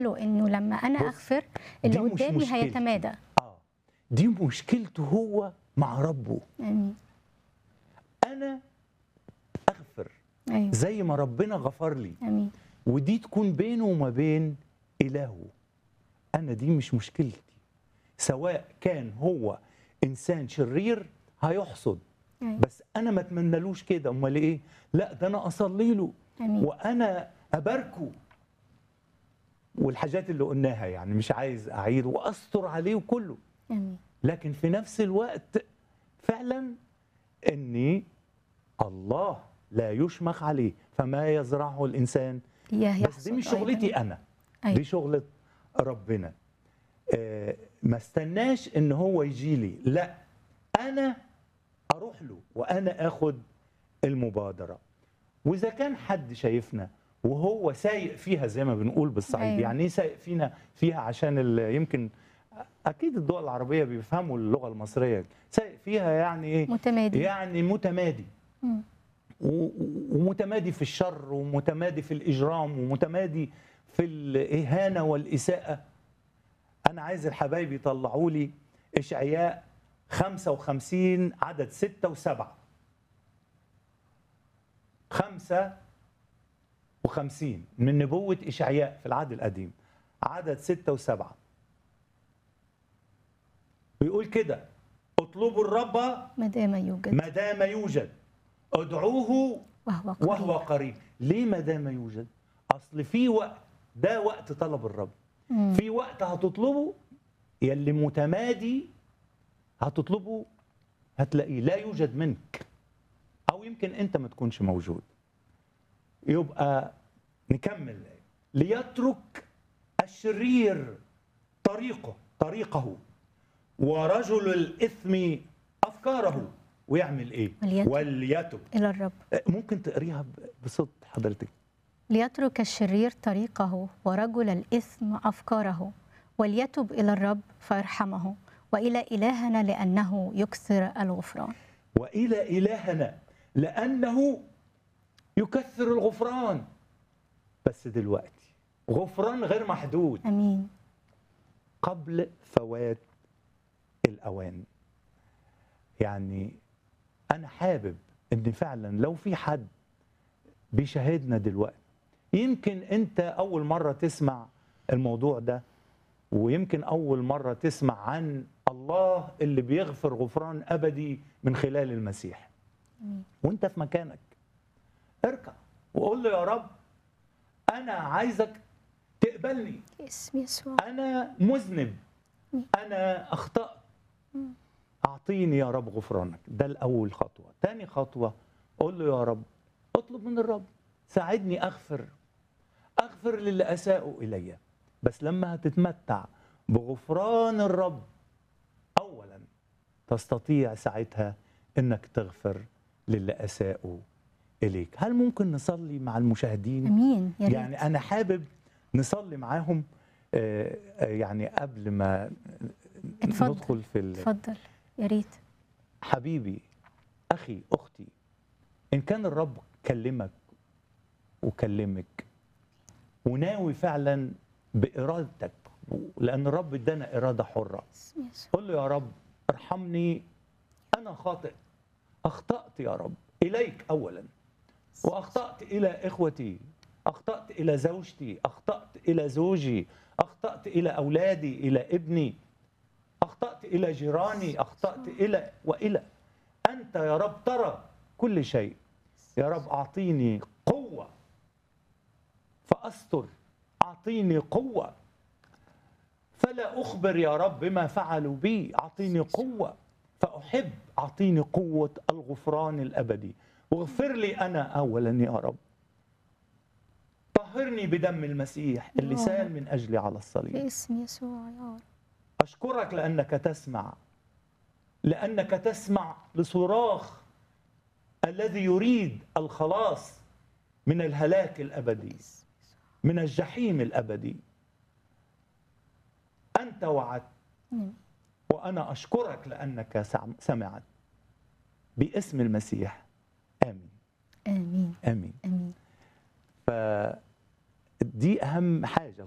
له انه لما انا بص، اغفر اللي دي مش قدامي مشكلتي. هيتمادى اه دي مشكلته هو مع ربه امين انا اغفر ايوه زي ما ربنا غفر لي امين ودي تكون بينه وما بين إلهه أنا دي مش مشكلتي سواء كان هو إنسان شرير هيحصد ايوه بس أنا ما أتمنالوش كده أمال إيه لا ده أنا أصلي له امين وأنا أباركه والحاجات اللي قلناها يعني مش عايز أعيد وأستر عليه كله امين لكن في نفس الوقت فعلا اني الله لا يشمخ عليه فما يزرعه الانسان إياه بس دي يحصد مش أيضاً. شغلتي انا أيوة. دي شغلة ربنا آه، ما استناش ان هو يجي لي لا انا اروح له وانا اخد المبادرة واذا كان حد شايفنا وهو سايق فيها زي ما بنقول بالصعيد أيوة. يعني ايه سايق فينا فيها عشان ال- يمكن اكيد الدول العربيه بيفهموا اللغه المصريه سايق فيها يعني ايه متمادي يعني متمادي مم. و- ومتمادي في الشر ومتمادي في الإجرام ومتمادي في الإهانة والإساءة أنا عايز الحبايب يطلعوا لي إشعياء 55 عدد 6 و7 55 من نبوة إشعياء في العهد القديم عدد 6 و7 بيقول كده اطلبوا الرب ما دام يوجد ما دام يوجد ادعوه وهو قريب وهو قريب ليه ما دام يوجد اصل في وقت ده وقت طلب الرب مم. في وقت هتطلبه يلي متمادي هتطلبه هتلاقيه لا يوجد منك او يمكن انت ما تكونش موجود يبقى نكمل ليترك الشرير طريقه طريقه ورجل الاثم افكاره ويعمل ايه وليتب. وليتب الى الرب ممكن تقريها ب- بصوت حضرتك ليترك الشرير طريقه ورجل الإثم أفكاره وليتب إلى الرب فيرحمه وإلى إلهنا لأنه يكثر الغفران والى الهنا لانه يكثر الغفران بس دلوقتي غفران غير محدود أمين قبل فوات الاوان يعني انا حابب ان فعلا لو في حد بيشاهدنا دلوقتي يمكن انت اول مره تسمع الموضوع ده ويمكن اول مره تسمع عن الله اللي بيغفر غفران ابدي من خلال المسيح أمين. وانت في مكانك اركع وقول له يا رب انا عايزك تقبلني اسم يسوع انا مذنب انا اخطات اعطيني يا رب غفرانك ده الاول خطوه تاني خطوه قول له يا رب اطلب من الرب ساعدني اغفر اغفر للي اساءوا الي بس لما هتتمتع بغفران الرب اولا تستطيع ساعتها انك تغفر للي اساءوا اليك هل ممكن نصلي مع المشاهدين أمين يا ريت يعني انا حابب نصلي معاهم آه، آه، يعني قبل ما اتفضل. ندخل في ال- اتفضل يا ريت حبيبي اخي اختي ان كان الرب كلمك وكلمك وناوي فعلا بارادتك لان الرب ادانا اراده حره اسم يسوع قل له يا رب ارحمني انا خاطئ اخطات يا رب اليك اولا واخطات الى اخوتي اخطات الى زوجتي اخطات الى زوجي اخطات الى اولادي الى ابني اخطات الى جيراني اخطات الى والى انت يا رب ترى كل شيء يا رب اعطيني قوه فاستر اعطيني قوه فلا اخبر يا رب بما فعلوا بي اعطيني قوه فاحب اعطيني قوه الغفران الابدي واغفر لي انا اولا يا رب طهرني بدم المسيح اللي يا سال رب. من اجلي على الصليب باسم يسوع يا رب أشكرك لأنك تسمع لأنك تسمع لصراخ الذي يريد الخلاص من الهلاك الأبدي من الجحيم الأبدي أنت وعدت أمين. وأنا أشكرك لأنك سم- سمعت باسم المسيح آمين آمين آمين آمين فدي أهم حاجة